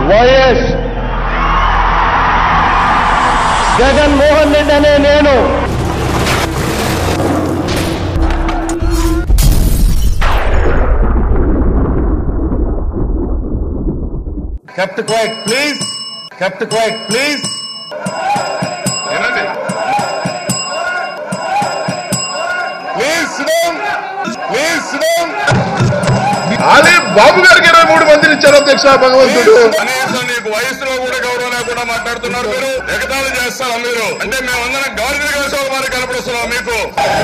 YS Jaganmohan Reddy అనే నేను kept quiet, please. Kept quiet, please. ఏనండి Please sit down. Please sit down. అది బాబు గారికి ఇరవై మూడు మందిని ఇచ్చారు అధ్యక్ష భగవంతుడు కనీసం నీకు వయసులో కూడా గౌరవం లేకుండా మాట్లాడుతున్నారు మీరు ఎగతాళి చేస్తారా మీరు అంటే మేమందరం గాలిని కలిసి ఒక మరి కనపడుస్తున్నాం మీకు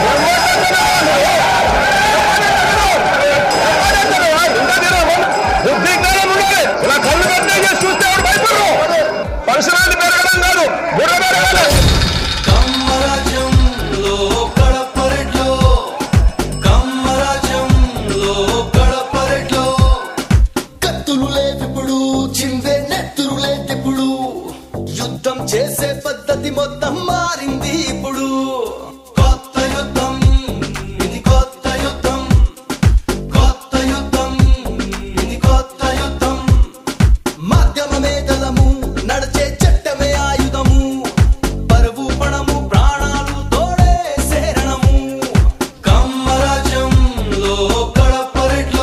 ఇలా కళ్ళు కట్టే చూస్తే ఎవరు భయపడరు పరిసరాలు పెరగడం కాదు బుర్ర పెరగాలి కమ్మరాజ్యంలో కడపరెట్లో కమ్మరాజ్యంలో కడపరెట్లో కత్తులు లేవిప్పుడు చిందే నెత్తురు లేదిప్పుడు యుద్ధం చేసే పద్ధతి మొత్తం మారింది ఇప్పుడు కొత్త యుద్ధం ఇది కొత్త యుద్ధం కొత్త యుద్ధం ఇది కొత్త యుద్ధం మాధ్యమమే దళము నడిచే చట్టమే ఆయుధము పరువు పణము ప్రాణాలు తోడే శరణము కమ్మరాజ్యంలో కడపరెట్లో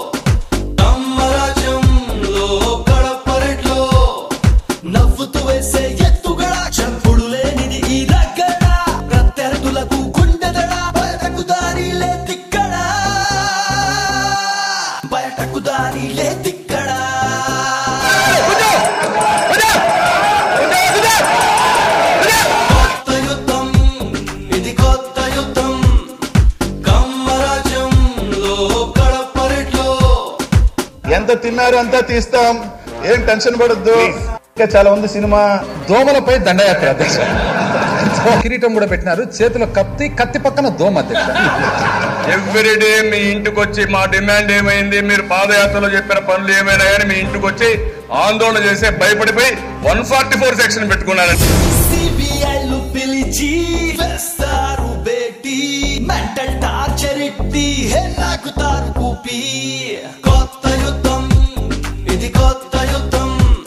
కమ్మరాజ్యంలో కడపరెట్లో నవ్వుతూ వేసే ఎత్తుగడ చప్పుడు లేనిది ఈ రగ్గడ ప్రత్యర్థులకు గుండెదడ బయటకు దారి లేదిక్కడ బయటకు దారి లేదిక్కడ కొత్త యుద్ధం ఇది కొత్త యుద్ధం కమ్మరాజ్యంలో కడపరెట్లో ఎంత తిన్నారు అంతా తీస్తాం ఏం టెన్షన్ పడద్దు ఇంకా చాలా ఉంది సినిమా దోమలపై దండయాత్ర అధ్యక్ష కిరీటం కూడా పెట్టినారు చేతిలో కత్తి కత్తి పక్కన దోమ అధ్యక్ష ఎవ్రీ డే మీ ఇంటికి వచ్చి మా డిమాండ్ ఏమైంది మీరు పాదయాత్రలో చెప్పిన పనులు ఏమైనా కానీ మీ ఇంటికి వచ్చి ఆందోళన చేసే భయపడిపోయి వన్ ఫార్టీ ఫోర్ సెక్షన్ పెట్టుకున్నారండి సిబిఐలు పిలిచి వేస్తారు బేటీ మెంటల్ టార్చర్ ఇట్టి హే నాకు తారు కూపి కొత్త యుద్ధం ఇది కొత్త యుద్ధం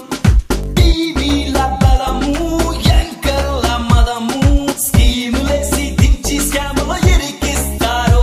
టీవీల బలము యాంకర్ల మదము స్కీములేసి దించి స్కాములు ఇరికిస్తారు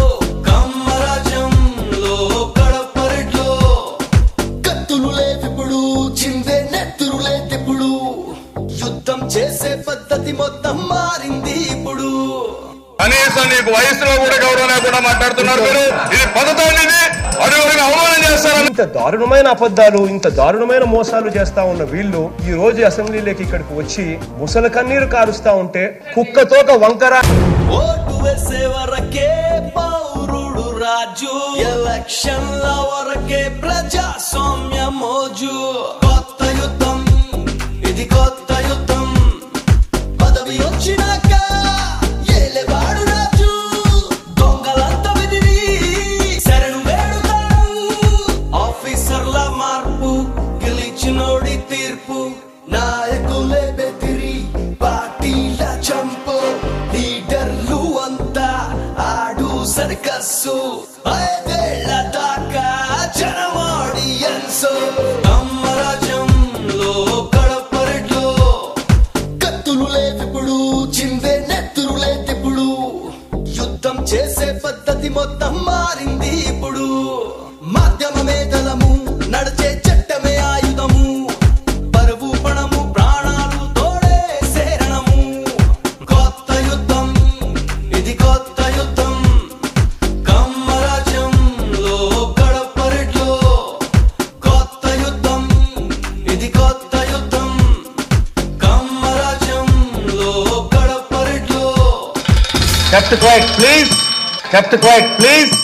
కమ్మరాజ్యంలో కడపరెట్లో కత్తులు లేవిప్పుడు చిందే నెత్తురు లేదిప్పుడు యుద్ధం చేసే పద్ధతి మొత్తం మారింది ఇప్పుడు కనీసం నీకు వయసులో కూడా గౌరవం లేకుండా మాట్లాడుతున్నారు మీరు ఇది పద్ధతి అండి ఇది అడుగుని అవమానం చేస్తారని ఇంత దారుణమైన అబద్ధాలు ఇంత దారుణమైన మోసాలు చేస్తా ఉన్న వీళ్ళు ఈ రోజు అసెంబ్లీలోకి ఇక్కడికి వచ్చి ముసలి కన్నీరు కారుస్తా ఉంటే కుక్కతోక వంకర ఓటు వేసే వరకే పౌరుడు రాజు ఎలక్షన్ల వరకే ప్రజాస్వామ్య మోజు కొత్త యుద్ధం ఇది కొత్త యుద్ధం పదవి వచ్చినాక ఏలేవాడు రాజు దొంగలంతా బెదిరి శరణు వేడుతారు ఆఫీసర్ల మార్పు గెలిచినోడి తీర్పు నాయకులే బెదిరి పార్టీల చంపు లీడర్లు అంతా ఆడు సర్కస్సు ఐదేళ్ల దాకా జనమాడియన్స్ కమ్మరాజ్యంలో కడపరెట్లో కత్తులు లేవిప్పుడు చిందే నెత్తురు లేదిప్పుడు యుద్ధం చేసే పద్ధతి మొత్తం మారింది ఇప్పుడు మాధ్యమమే దళము నడిచే చట్టమే ఆయుధము పరువు పణము ప్రాణాలు తోడే శరణము కొత్త యుద్ధం ఇది కొత్త యుద్ధం కమ్మరాజ్యంలో కడపరెట్లో కొత్త యుద్ధం ఇది కొత్త యుద్ధం కమ్మరాజ్యంలో కడపరెట్లో kept quiet, please. Kept quiet, please.